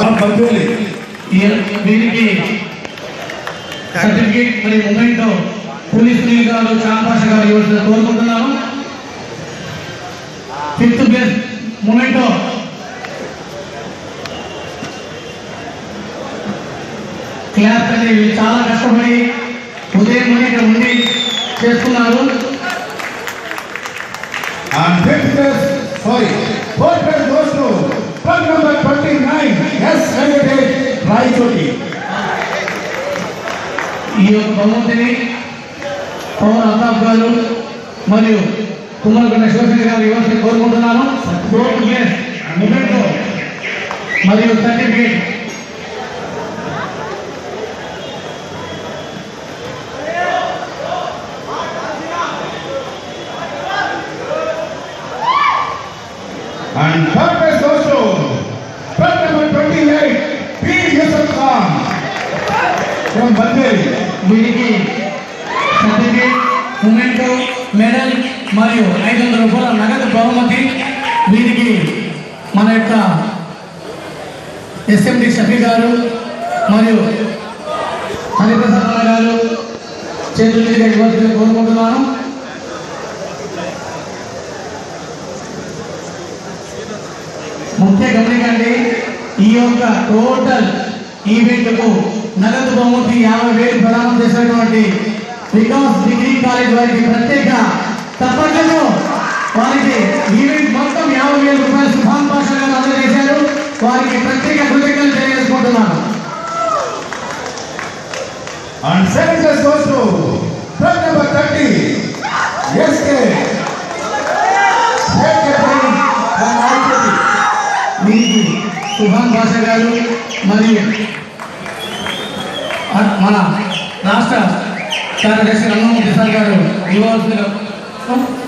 From Badveli ఈ- వీరికి certificate మరియు మూమెంట్ పోలీస్ సునీల్ గారు చాంపాష గారు ఇవ్వాల్సిన కోరుకుంటున్నాను ఫిఫ్త్ ప్లేస్ మూమెంట్ క్లాస్ అనేది వీళ్ళు చాలా కష్టపడి ఉదయం నుండి ఇక్కడ ఉండి చేస్తున్నారు And fifth place, sorry, fourth place goes to club number 29, S. Venkatesh Raichoti. ఈ యొక్క బహుమతిని పవన్ అల్తాఫ్ గారు మరియు కుమ్మరకొండ శివశంకర్ గారు ఇవ్వాల్సి కోరుకుంటున్నాను ఫోర్త్ ప్లేస్ మూమెంట్ మరియు certificate And third place goes to club number 28, P. Yusuf Khan from Baldwin. వీరికి సర్టిఫికేట్ మూమెంట్ మెడల్ మరియు ఐదు వందల రూపాయల నగదు బహుమతి వీరికి మన యొక్క ఎస్ఎండి షఫీ గారు మరియు హరిప్రసాద్ గారు చేతుల మీదుగా ఇవ్వాల్సిందిగా కోరుకుంటున్నాను ముఖ్య గమనికండి ఈ యొక్క టోటల్ ఈవెంట్కు నగదు బహుమతి యాభై వేలు ప్రదానం చేసినటువంటి వికాస్ డిగ్రీ కాలేజ్ వారికి ప్రత్యేక తప్పట్లేదు వారికి ఈవెంట్ మొత్తం యాభై వేల రూపాయలు సుభాన్ పాషా గారు అందజేశారు వారికి ప్రత్యేక కృతజ్ఞతలు తెలియజేసుకుంటున్నాను And second place goes to club number 30, S.K. Secretary from Raichoti. వీరికి సుభాన్ పాషా గారు మరియు అ- మన రాష్ట్ర కార్యదర్శి రంగమూర్తి సార్ గారు ఇవ్వాల్సిన